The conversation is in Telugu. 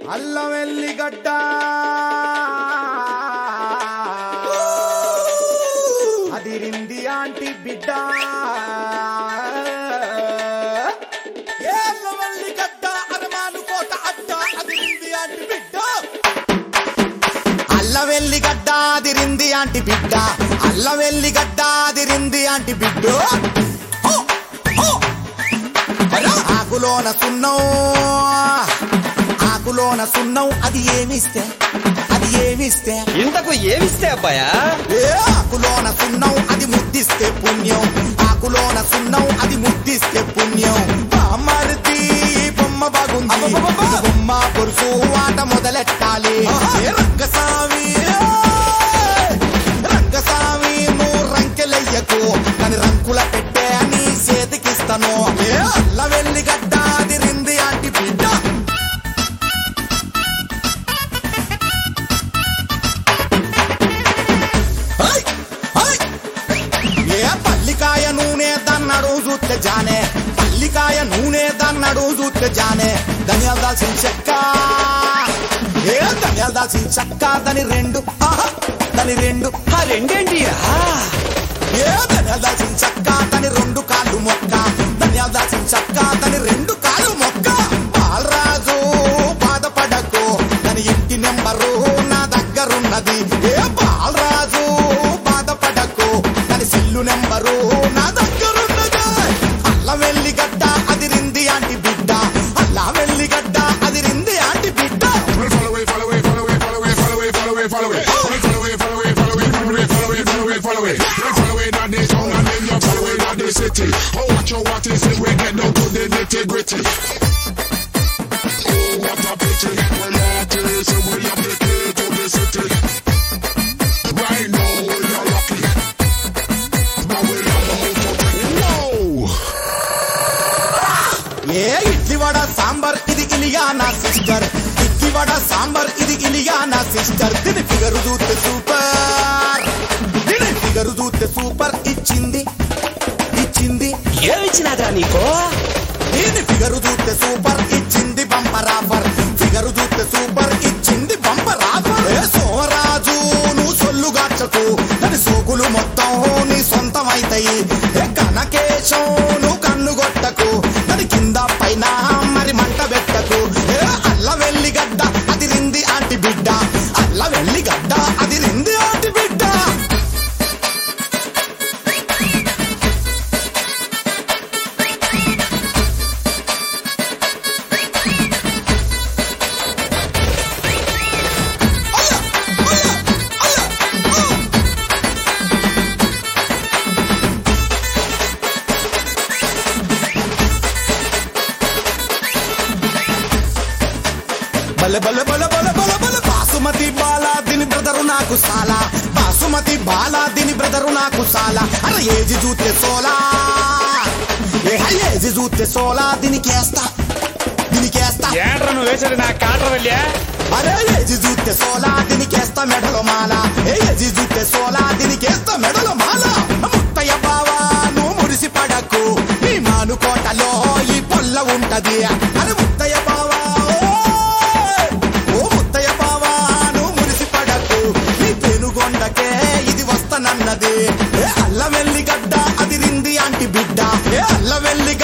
అల్లం ఎల్లిగడ్డ అదిరింది ఆంటీ బిడ్డ ఏ అల్లం ఎల్లిగడ్డ అరమాను కోట అడ్డ అదిరింది ఆంటీ బిడ్డ అల్లం ఎల్లిగడ్డ అదిరింది ఆంటీ బిడ్డ అల్లం ఎల్లిగడ్డ అదిరింది ఆంటీ బిడ్డ హో! హో! అరే! ఆకులోన సున్నం ఆకులోన సున్నం అది ఏమిస్తే అది ఏమిస్తే ఇంతకు ఏమిస్తే అబ్బాయా ఏ ఆకులోన సున్నం అది ముద్దిస్తే పుణ్యం ఆకులోన సున్నం అది ముద్దిస్తే పుణ్యం బామ్మర్ది ఈ బొమ్మ బాగుంది ఈ బొమ్మ పొరుసు ఆట మొదలెట్టాలి ఏ రంగస్వామి ఏ! రంగస్వామి నువ్వు రంకెలెయ్యకు కానీ రంకుల పెట్టే నీ చేతికిస్తాను ఏ అల్ల వెళ్ళి గడ్డ అది రింది ఆంటి బిడ్డ హై! హై! ఏ పల్లికాయ నూనె దన్నడు చూస్తే జానే పల్లికాయ నూనె దన్నడు చూస్తే జానే ధనియాలు దాల్చిన చెక్క ఏ ధనియాలు దాల్చిన చెక్క దాని రెండు ఆహా! దాని రెండు ఆ రెండేంటి ఏ ధనియాలు దాల్చిన చెక్క దాని రెండు కాళ్ళు మొక్క ధనియాలు దాల్చిన చెక్క దాని రెండు కాళ్ళు మొక్క బాలరాజు బాధపడకు దాని ఇంటి నెంబరు నా దగ్గరున్నది ఏ బాలరాజు బాధపడకు దాని సెల్లు నెంబరు నా దగ్గరున్నది అల్ల వెల్లిగడ్డ అదిరింది ఆంటి బిడ్డ అల్ల వెల్లిగడ్డ అదిరింది ఆంటి బిడ్డ Follow it, follow it, follow it, follow it, follow it, follow it, follow it. Follow it, follow it, follow it, follow it, follow it, follow it, follow it. You follow it down the town and then you follow it down the city. Oh, watch your what is it? We get down to the nitty gritty. Oh, what a pity. Well, artists, we have the key to the city. Right now, we are lucky. Now we are about to take Whoa! ఏ ఇడ్లీ వడ సాంబార్ ఇది ఇలియానా సిస్టర్ ఇడ్లీ వడ సాంబార్ ఇది ఇలియానా సిస్టర్ దీని ఫిగరు చూస్తే సూపర్ దీని ఫిగరు చూస్తే సూపర్ ఇచ్చింది ఇచ్చింది ఏమిచ్చినాదా నీకు దీని ఫిగరు చూస్తే సూపర్ ఇచ్చింది బంపర్ ఆఫర్ ఫిగరు చూస్తే సూపర్ ఇచ్చింది బంపర్ ఆఫర్ ఏ సోమరాజు నువ్వు సొల్లుగాచకు దాని సోకులు మొత్తం నీ సొంతం అయితాయి ఏ కనకేశం నువ్వు కన్ను కొట్టకు దాని కింద పైన మరి మంట పెట్టకు ఏ అల్ల వెల్లిగడ్డ అది రింది ఆంటి బిడ్డ అల్ల వెల్లిగడ్డ అది రింది ఆంటి బిడ్డ అయ్యా! అయ్యా! అయ్యా! ఆ! బల బల బల బల బల బల బాసుమతి బాలా దీని బ్రదరు నాకు సాలా బాసుమతి బాలా దీని బ్రదరు నాకు సాలా అరే ఏజి చూస్తే సోలా ఏ హై ఏజి చూస్తే సోలా దీనికి వేస్తా దీనికి వేస్తా ఏంట్రా నువ్వు వేసేది నా కాటర్ వెళ్ళా అరే ఏజి చూస్తే సోలా దీనికేస్తా మెడలో మాల ఏ ఏజి చూస్తే సోలా దీనికేస్తా మెడలో మాల ముత్తయ్య బావా నువ్వు మురిసి పడకు ఈ మానుకోటలో ఈ పొల్ల ఉంటది అరే ముత్తయ్య బావా ఓయ్! ఓ ముత్తయ్య బావా నువ్వు మురిసి పడకు ఈ పెనుగొండకే ఇది వస్తానన్నది ఏ అల్ల వెల్లి గడ్డ అది రింది ఆంటి బిడ్డ ఏ అల్ల వెల్లి